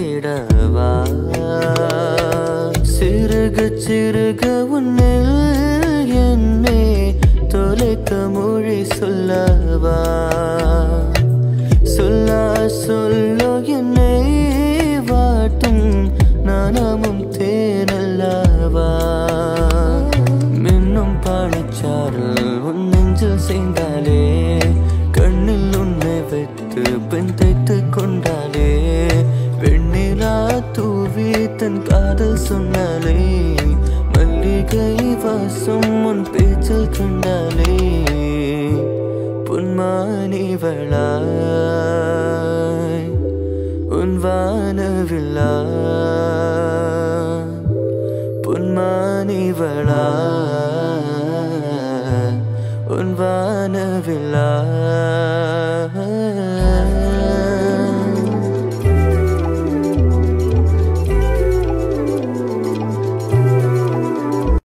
தேடவா சிறுக சிறுக உன்னில் என்னை தொலைத்த மொழி சொல்லவா சொல்லா சொல்லோ என்னை வாட்டும் நாணமும் தேனல்லவா மின்னும் பாடிச்சாரல் உன் நெஞ்சில் செய்தாலே கண்ணில் உன்னை வைத்து பெண் தைத்து கொண்டாலே வெண்ணிலா தூவி தன் காதல் சொன்னாலே மல்லிகை வாசம் உன் பேச்சில் கண்டாலே பொன்மானிவளாய் உன் வானவில்லா பொன்மானிவளா உன் வானவில்லா